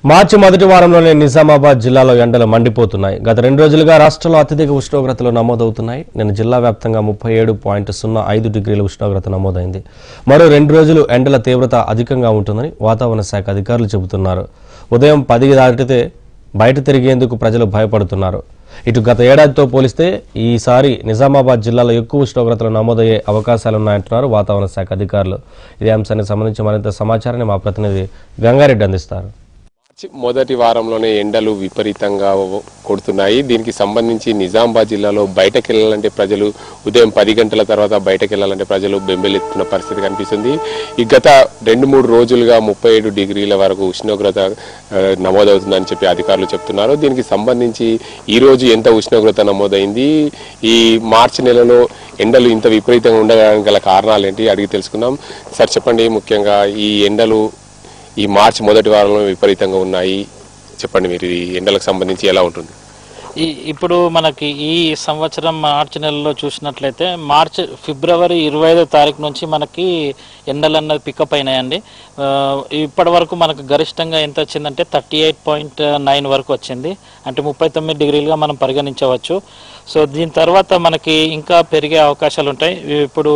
మార్చి మొదటి వారంలోనే నిజామాబాద్ జిల్లాలో ఎండలు మండిపోతున్నాయి గత రెండు రోజులుగా రాష్ట్రంలో అత్యధిక ఉష్ణోగ్రతలు నమోదవుతున్నాయి నిన్న జిల్లా వ్యాప్తంగా ముప్పై ఏడు పాయింట్ సున్నా ఐదు డిగ్రీల ఉష్ణోగ్రత నమోదైంది మరో రెండు రోజులు ఎండల తీవ్రత అధికంగా ఉంటుందని వాతావరణ శాఖ అధికారులు చెబుతున్నారు ఉదయం పది దాటితే బయట తిరిగేందుకు ప్రజలు భయపడుతున్నారు ఇటు గత ఏడాదితో పోలిస్తే ఈసారి నిజామాబాద్ జిల్లాలో ఎక్కువ ఉష్ణోగ్రతలు నమోదయ్యే అవకాశాలున్నాయంటున్నారు వాతావరణ శాఖ అధికారులు ఇదే అంశానికి సంబంధించి మరింత సమాచారాన్ని మా ప్రతినిధి గంగారెడ్డి అందిస్తారు మార్చి మొదటి వారంలోనే ఎండలు విపరీతంగా కొడుతున్నాయి దీనికి సంబంధించి నిజామాబాద్ జిల్లాలో బయటకు వెళ్ళాలంటే ప్రజలు ఉదయం పది గంటల తర్వాత బయటకు వెళ్ళాలంటే ప్రజలు బెంబెలెత్తున్న పరిస్థితి కనిపిస్తుంది ఈ గత రెండు మూడు రోజులుగా ముప్పై ఏడు డిగ్రీల వరకు ఉష్ణోగ్రత ఆ, నమోదవుతుందని చెప్పి అధికారులు చెప్తున్నారు దీనికి సంబంధించి ఈ రోజు ఎంత ఉష్ణోగ్రత నమోదైంది ఈ మార్చి నెలలో ఎండలు ఇంత విపరీతంగా ఉండడానికి గల కారణాలు ఏంటి అడిగి తెలుసుకుందాం సార్ చెప్పండి ముఖ్యంగా ఈ ఎండలు ఈ మార్చి మొదటి వారంలో విపరీతంగా ఉన్నాయి చెప్పండి మీరు ఈ ఎండలకు సంబంధించి ఎలా ఉంటుంది ఈ ఇప్పుడు మనకి ఈ సంవత్సరం మార్చి నెలలో చూసినట్లయితే మార్చి ఫిబ్రవరి ఇరవై ఐదో తారీఖు నుంచి మనకి ఎండలు అన్నది పికప్ అయినాయండి ఆ, ఇప్పటి వరకు మనకు గరిష్టంగా ఎంత వచ్చిందంటే థర్టీ ఎయిట్ పాయింట్ నైన్ వరకు వచ్చింది అంటే ముప్పై తొమ్మిది డిగ్రీలుగా మనం పరిగణించవచ్చు సో దీని తర్వాత మనకి ఇంకా పెరిగే అవకాశాలు ఉంటాయి ఇప్పుడు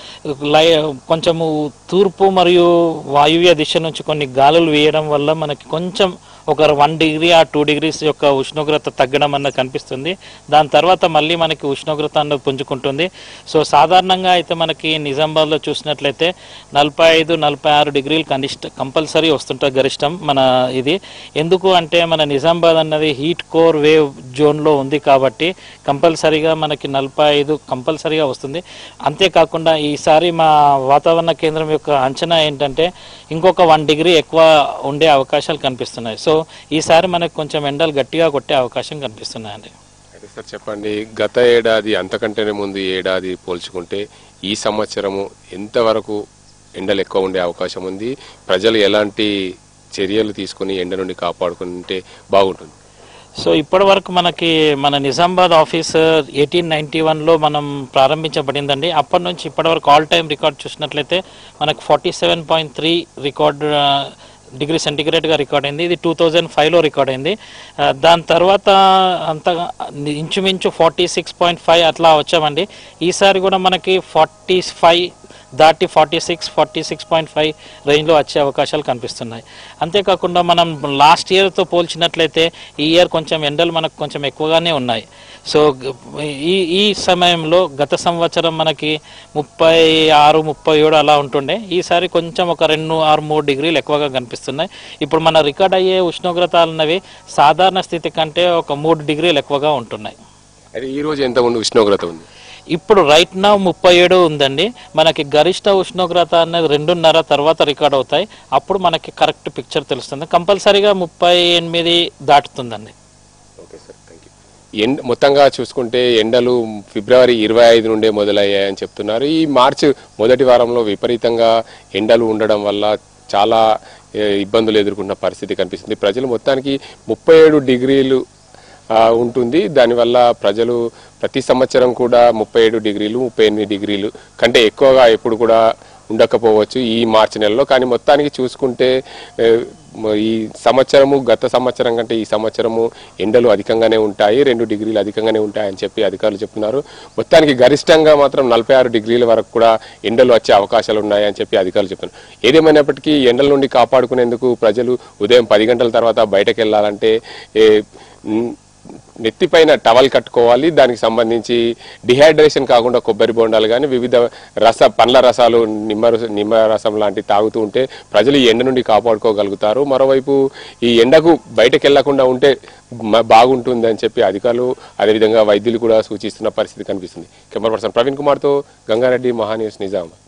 లై కొంచెము తూర్పు మరియు వాయువ్య దిశ నుంచి కొన్ని గాలులు వేయడం వల్ల మనకి కొంచెం ఒక వన్ డిగ్రీ ఆ టూ డిగ్రీస్ యొక్క ఉష్ణోగ్రత తగ్గడం అన్నది కనిపిస్తుంది దాని తర్వాత మళ్ళీ మనకి ఉష్ణోగ్రత అన్నది పుంజుకుంటుంది సో సాధారణంగా అయితే మనకి నిజామాబాద్లో చూసినట్లయితే నలభై ఐదు నలభై ఆరు డిగ్రీలు కనిష్ట కంపల్సరీ వస్తుంటుంది గరిష్టం మన ఇది ఎందుకు అంటే మన నిజామాబాద్ అన్నది హీట్ కోర్ వేవ్ జోన్లో ఉంది కాబట్టి కంపల్సరీగా మనకి నలభై ఐదు కంపల్సరీగా వస్తుంది అంతేకాకుండా ఈసారి మా వాతావరణ కేంద్రం యొక్క అంచనా ఏంటంటే ఇంకొక వన్ డిగ్రీ ఎక్కువ ఉండే అవకాశాలు కనిపిస్తున్నాయి సో ఈసారి మనకు కొంచెం ఎండలు గట్టిగా కొట్టే అవకాశం కనిపిస్తున్నాయండి అయితే సార్ చెప్పండి గత ఏడాది అంతకంటేనే ముందు ఈ ఏడాది పోల్చుకుంటే ఈ సంవత్సరము ఎంతవరకు ఎండలు ఎక్కువ ఉండే అవకాశం ఉంది ప్రజలు ఎలాంటి చర్యలు తీసుకుని ఎండ నుండి కాపాడుకుంటే బాగుంటుంది సో ఇప్పటి వరకు మనకి మన నిజామాబాద్ ఆఫీస్ ఎయిటీన్ నైన్టీ వన్లో మనం ప్రారంభించబడిందండి అప్పటి నుంచి ఇప్పటి వరకు ఆల్ టైమ్ రికార్డ్ చూసినట్లయితే మనకు forty seven point three record degree సెంటిగ్రేడ్గా రికార్డ్ అయింది ఇది టూ థౌజండ్ ఫైవ్లో రికార్డ్ అయింది ఆ, దాని తర్వాత అంత ఇంచుమించు ఫార్టీ సిక్స్ పాయింట్ ఫైవ్ అట్లా వచ్చామండి ఈసారి కూడా మనకి ఫార్టీ ఫైవ్ దాటి forty six forty six point five రేంజ్లో వచ్చే అవకాశాలు కనిపిస్తున్నాయి అంతేకాకుండా మనం లాస్ట్ ఇయర్తో పోల్చినట్లయితే ఈ ఇయర్ కొంచెం ఎండలు మనకు కొంచెం ఎక్కువగానే ఉన్నాయి సో గ- ఈ ఈ సమయంలో గత సంవత్సరం మనకి ముప్పై ఆరు ముప్పై ఏడు అలా ఉంటుండే ఈసారి కొంచెం ఒక రెండు ఆరు మూడు డిగ్రీలు ఎక్కువగా కనిపిస్తున్నాయి ఇప్పుడు మన రికార్డ్ అయ్యే ఉష్ణోగ్రతలు అన్నవి సాధారణ స్థితి కంటే ఒక మూడు డిగ్రీలు ఎక్కువగా ఉంటున్నాయి అయితే ఈ రోజు ఎంత ఉంది ఉష్ణోగ్రత ఉంది ఇప్పుడు రైట్ నా ముప్పై ఏడు ఉందండి మనకి గరిష్ట ఉష్ణోగ్రత అనేది రెండున్నర తర్వాత రికార్డ్ అవుతాయి అప్పుడు మనకి కరెక్ట్ పిక్చర్ తెలుస్తుంది కంపల్సరీగా ముప్పై ఎనిమిది దాటుతుందండి ఓకే సార్ థ్యాంక్ యూ ఎండ మొత్తంగా చూసుకుంటే ఎండలు ఫిబ్రవరి ఇరవై ఐదు నుండే మొదలయ్యాయని చెప్తున్నారు ఈ మార్చి మొదటి వారంలో విపరీతంగా ఎండలు ఉండడం వల్ల చాలా ఏ, ఇబ్బందులు ఎదుర్కొన్న పరిస్థితి కనిపిస్తుంది ప్రజలు మొత్తానికి ముప్పై ఏడు డిగ్రీలు ఆ, ఉంటుంది దానివల్ల ప్రజలు ప్రతి సంవత్సరం కూడా ముప్పై ఏడు డిగ్రీలు ముప్పై ఎనిమిది డిగ్రీలు కంటే ఎక్కువగా ఎప్పుడు కూడా ఉండకపోవచ్చు ఈ మార్చి నెలలో కానీ మొత్తానికి చూసుకుంటే ఏ, మ- ఈ సంవత్సరము గత సంవత్సరం కంటే ఈ సంవత్సరము ఎండలు అధికంగానే ఉంటాయి రెండు డిగ్రీలు అధికంగానే ఉంటాయని చెప్పి అధికారులు చెప్తున్నారు మొత్తానికి గరిష్టంగా మాత్రం నలభై ఆరు డిగ్రీల వరకు కూడా ఎండలు వచ్చే అవకాశాలు ఉన్నాయని చెప్పి అధికారులు చెప్తున్నారు ఏదేమైనప్పటికీ ఎండల నుండి కాపాడుకునేందుకు ప్రజలు ఉదయం పది గంటల తర్వాత బయటకు వెళ్ళాలంటే ఏ, మ్, నెత్తిపైన టవల్ కట్టుకోవాలి దానికి సంబంధించి డిహైడ్రేషన్ కాకుండా కొబ్బరి బొండాలు కానీ వివిధ రస పండ్ల రసాలు నిమ్మ రస- నిమ్మ రసం లాంటివి తాగుతూ ఉంటే ప్రజలు ఈ ఎండ నుండి కాపాడుకోగలుగుతారు మరోవైపు ఈ ఎండకు బయటకు వెళ్లకుండా ఉంటే మ- బాగుంటుంది అని చెప్పి అధికారులు అదేవిధంగా వైద్యులు కూడా సూచిస్తున్న పరిస్థితి కనిపిస్తుంది కెమెరా పర్సన్ ప్రవీణ్ కుమార్తో గంగారెడ్డి మహాన్యూస్ నిజామాబాద్